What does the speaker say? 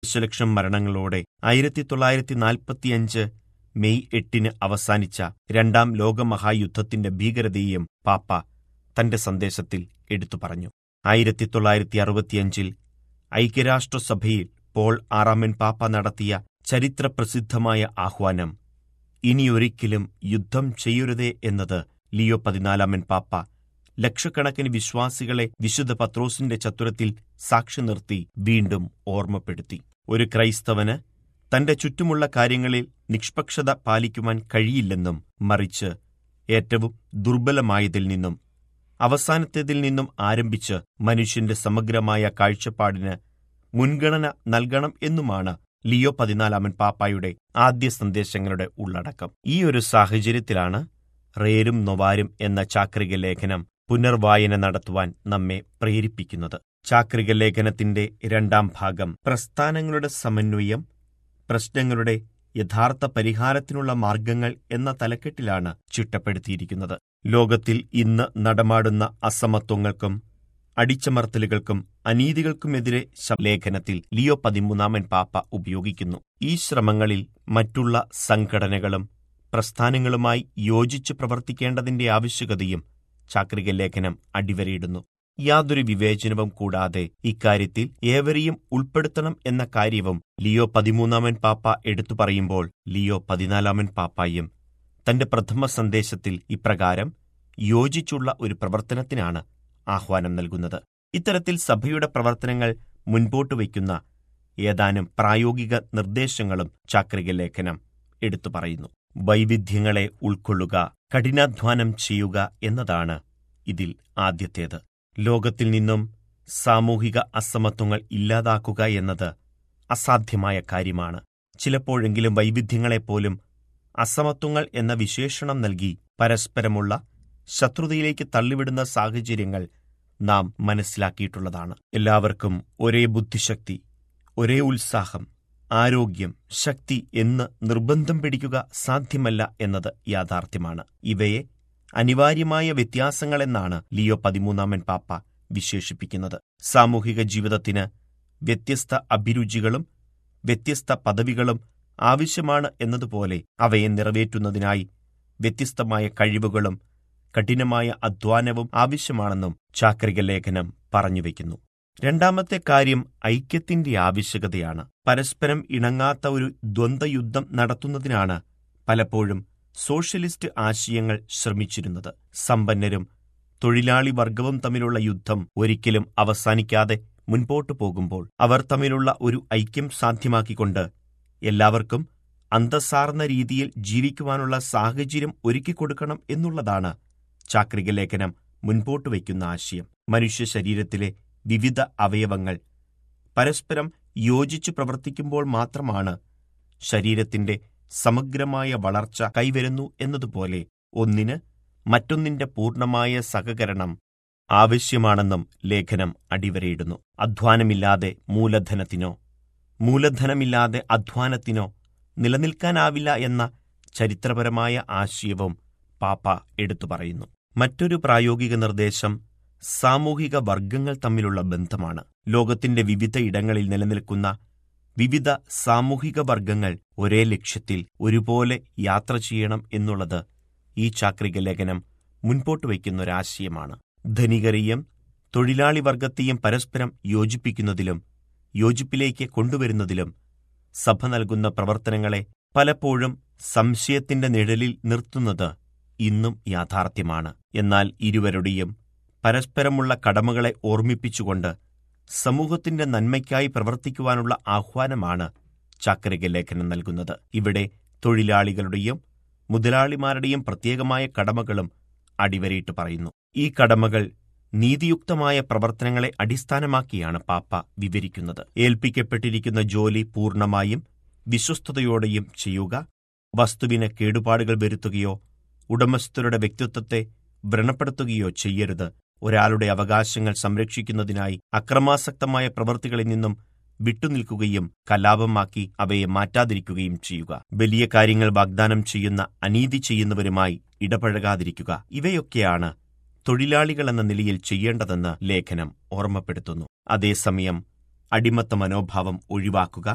ദശലക്ഷം മരണങ്ങളോടെ ആയിരത്തി തൊള്ളായിരത്തി നാൽപ്പത്തിയഞ്ച് മെയ് എട്ടിന് അവസാനിച്ച രണ്ടാം ലോകമഹായുദ്ധത്തിന്റെ ഭീകരതയെയും പാപ്പ തന്റെ സന്ദേശത്തിൽ എടുത്തു പറഞ്ഞു ആയിരത്തി തൊള്ളായിരത്തി അറുപത്തിയഞ്ചിൽ ഐക്യരാഷ്ട്രസഭയിൽ പോൾ ആറാമൻ പാപ്പ നടത്തിയ ചരിത്രപ്രസിദ്ധമായ ആഹ്വാനം ഇനിയൊരിക്കലും യുദ്ധം ചെയ്യരുതേ എന്നത് ലിയോ പതിനാലാമൻ പാപ്പ ലക്ഷക്കണക്കിന് വിശ്വാസികളെ വിശുദ്ധ പത്രോസിന്റെ ചത്തുരത്തിൽ സാക്ഷി നിർത്തി വീണ്ടും ഓർമ്മപ്പെടുത്തി ഒരു ക്രൈസ്തവന് തന്റെ ചുറ്റുമുള്ള കാര്യങ്ങളിൽ നിഷ്പക്ഷത പാലിക്കുവാൻ കഴിയില്ലെന്നും മറിച്ച് ഏറ്റവും ദുർബലമായതിൽ നിന്നും അവസാനത്തേതിൽ നിന്നും ആരംഭിച്ച് മനുഷ്യന്റെ സമഗ്രമായ കാഴ്ചപ്പാടിന് മുൻഗണന നൽകണം എന്നുമാണ് ലിയോ പതിനാലാമൻ പാപ്പായുടെ ആദ്യ സന്ദേശങ്ങളുടെ ഉള്ളടക്കം ഈ ഒരു സാഹചര്യത്തിലാണ് റേരും നൊവാരും എന്ന ചാക്രിക ലേഖനം പുനർവായന നടത്തുവാൻ നമ്മെ പ്രേരിപ്പിക്കുന്നത് ചാക്രിക ലേഖനത്തിന്റെ രണ്ടാം ഭാഗം പ്രസ്ഥാനങ്ങളുടെ സമന്വയം പ്രശ്നങ്ങളുടെ യഥാർത്ഥ പരിഹാരത്തിനുള്ള മാർഗങ്ങൾ എന്ന തലക്കെട്ടിലാണ് ചിട്ടപ്പെടുത്തിയിരിക്കുന്നത് ലോകത്തിൽ ഇന്ന് നടമാടുന്ന അസമത്വങ്ങൾക്കും അടിച്ചമർത്തലുകൾക്കും അനീതികൾക്കുമെതിരെ ലേഖനത്തിൽ ലിയോ പതിമൂന്നാമൻ പാപ്പ ഉപയോഗിക്കുന്നു ഈ ശ്രമങ്ങളിൽ മറ്റുള്ള സംഘടനകളും പ്രസ്ഥാനങ്ങളുമായി യോജിച്ച് പ്രവർത്തിക്കേണ്ടതിന്റെ ആവശ്യകതയും ചാക്രിക ലേഖനം അടിവരയിടുന്നു യാതൊരു വിവേചനവും കൂടാതെ ഇക്കാര്യത്തിൽ ഏവരെയും ഉൾപ്പെടുത്തണം എന്ന കാര്യവും ലിയോ പതിമൂന്നാമൻ പാപ്പ എടുത്തു പറയുമ്പോൾ ലിയോ പതിനാലാമൻ പാപ്പായും തന്റെ പ്രഥമ സന്ദേശത്തിൽ ഇപ്രകാരം യോജിച്ചുള്ള ഒരു പ്രവർത്തനത്തിനാണ് ആഹ്വാനം നൽകുന്നത് ഇത്തരത്തിൽ സഭയുടെ പ്രവർത്തനങ്ങൾ മുൻപോട്ട് വയ്ക്കുന്ന ഏതാനും പ്രായോഗിക നിർദ്ദേശങ്ങളും ചാക്രിക ലേഖനം എടുത്തു പറയുന്നു വൈവിധ്യങ്ങളെ ഉൾക്കൊള്ളുക കഠിനാധ്വാനം ചെയ്യുക എന്നതാണ് ഇതിൽ ആദ്യത്തേത് ലോകത്തിൽ നിന്നും സാമൂഹിക അസമത്വങ്ങൾ ഇല്ലാതാക്കുക എന്നത് അസാധ്യമായ കാര്യമാണ് ചിലപ്പോഴെങ്കിലും വൈവിധ്യങ്ങളെപ്പോലും അസമത്വങ്ങൾ എന്ന വിശേഷണം നൽകി പരസ്പരമുള്ള ശത്രുതയിലേക്ക് തള്ളിവിടുന്ന സാഹചര്യങ്ങൾ നാം മനസ്സിലാക്കിയിട്ടുള്ളതാണ് എല്ലാവർക്കും ഒരേ ബുദ്ധിശക്തി ഒരേ ഉത്സാഹം ആരോഗ്യം ശക്തി എന്ന് നിർബന്ധം പിടിക്കുക സാധ്യമല്ല എന്നത് യാഥാർത്ഥ്യമാണ് ഇവയെ അനിവാര്യമായ വ്യത്യാസങ്ങളെന്നാണ് ലിയോ പതിമൂന്നാമൻ പാപ്പ വിശേഷിപ്പിക്കുന്നത് സാമൂഹിക ജീവിതത്തിന് വ്യത്യസ്ത അഭിരുചികളും വ്യത്യസ്ത പദവികളും ആവശ്യമാണ് എന്നതുപോലെ അവയെ നിറവേറ്റുന്നതിനായി വ്യത്യസ്തമായ കഴിവുകളും കഠിനമായ അധ്വാനവും ആവശ്യമാണെന്നും ചാക്രിക ലേഖനം പറഞ്ഞുവെക്കുന്നു രണ്ടാമത്തെ കാര്യം ഐക്യത്തിന്റെ ആവശ്യകതയാണ് പരസ്പരം ഇണങ്ങാത്ത ഒരു ദ്വന്ദ്വയുദ്ധം നടത്തുന്നതിനാണ് പലപ്പോഴും സോഷ്യലിസ്റ്റ് ആശയങ്ങൾ ശ്രമിച്ചിരുന്നത് സമ്പന്നരും തൊഴിലാളി വർഗവും തമ്മിലുള്ള യുദ്ധം ഒരിക്കലും അവസാനിക്കാതെ മുൻപോട്ടു പോകുമ്പോൾ അവർ തമ്മിലുള്ള ഒരു ഐക്യം സാധ്യമാക്കിക്കൊണ്ട് എല്ലാവർക്കും അന്തസ്സാർന്ന രീതിയിൽ ജീവിക്കുവാനുള്ള സാഹചര്യം ഒരുക്കിക്കൊടുക്കണം എന്നുള്ളതാണ് ചാക്രിക ലേഖനം മുൻപോട്ട് വയ്ക്കുന്ന ആശയം മനുഷ്യ ശരീരത്തിലെ വിവിധ അവയവങ്ങൾ പരസ്പരം യോജിച്ചു പ്രവർത്തിക്കുമ്പോൾ മാത്രമാണ് ശരീരത്തിന്റെ സമഗ്രമായ വളർച്ച കൈവരുന്നു എന്നതുപോലെ ഒന്നിന് മറ്റൊന്നിന്റെ പൂർണ്ണമായ സഹകരണം ആവശ്യമാണെന്നും ലേഖനം അടിവരയിടുന്നു അധ്വാനമില്ലാതെ മൂലധനത്തിനോ മൂലധനമില്ലാതെ അധ്വാനത്തിനോ നിലനിൽക്കാനാവില്ല എന്ന ചരിത്രപരമായ ആശയവും പാപ്പ എടുത്തു പറയുന്നു മറ്റൊരു പ്രായോഗിക നിർദ്ദേശം സാമൂഹിക വർഗങ്ങൾ തമ്മിലുള്ള ബന്ധമാണ് ലോകത്തിന്റെ വിവിധ ഇടങ്ങളിൽ നിലനിൽക്കുന്ന വിവിധ സാമൂഹിക വർഗങ്ങൾ ഒരേ ലക്ഷ്യത്തിൽ ഒരുപോലെ യാത്ര ചെയ്യണം എന്നുള്ളത് ഈ ചാക്രിക ലേഖനം മുൻപോട്ട് വയ്ക്കുന്ന ഒരാശയമാണ് ധനികരെയും തൊഴിലാളി വർഗത്തെയും പരസ്പരം യോജിപ്പിക്കുന്നതിലും യോജിപ്പിലേക്ക് കൊണ്ടുവരുന്നതിലും സഭ നൽകുന്ന പ്രവർത്തനങ്ങളെ പലപ്പോഴും സംശയത്തിന്റെ നിഴലിൽ നിർത്തുന്നത് ഇന്നും യാഥാർത്ഥ്യമാണ് എന്നാൽ ഇരുവരുടെയും പരസ്പരമുള്ള കടമകളെ ഓർമ്മിപ്പിച്ചുകൊണ്ട് സമൂഹത്തിന്റെ നന്മയ്ക്കായി പ്രവർത്തിക്കുവാനുള്ള ആഹ്വാനമാണ് ചാക്രിക ലേഖനം നൽകുന്നത് ഇവിടെ തൊഴിലാളികളുടെയും മുതലാളിമാരുടെയും പ്രത്യേകമായ കടമകളും അടിവരയിട്ട് പറയുന്നു ഈ കടമകൾ നീതിയുക്തമായ പ്രവർത്തനങ്ങളെ അടിസ്ഥാനമാക്കിയാണ് പാപ്പ വിവരിക്കുന്നത് ഏൽപ്പിക്കപ്പെട്ടിരിക്കുന്ന ജോലി പൂർണ്ണമായും വിശ്വസ്തയോടെയും ചെയ്യുക വസ്തുവിന് കേടുപാടുകൾ വരുത്തുകയോ ഉടമസ്ഥരുടെ വ്യക്തിത്വത്തെ വ്രണപ്പെടുത്തുകയോ ചെയ്യരുത് ഒരാളുടെ അവകാശങ്ങൾ സംരക്ഷിക്കുന്നതിനായി അക്രമാസക്തമായ പ്രവൃത്തികളിൽ നിന്നും വിട്ടുനിൽക്കുകയും കലാപമാക്കി അവയെ മാറ്റാതിരിക്കുകയും ചെയ്യുക വലിയ കാര്യങ്ങൾ വാഗ്ദാനം ചെയ്യുന്ന അനീതി ചെയ്യുന്നവരുമായി ഇടപഴകാതിരിക്കുക ഇവയൊക്കെയാണ് തൊഴിലാളികൾ എന്ന നിലയിൽ ചെയ്യേണ്ടതെന്ന് ലേഖനം ഓർമ്മപ്പെടുത്തുന്നു അതേസമയം അടിമത്ത മനോഭാവം ഒഴിവാക്കുക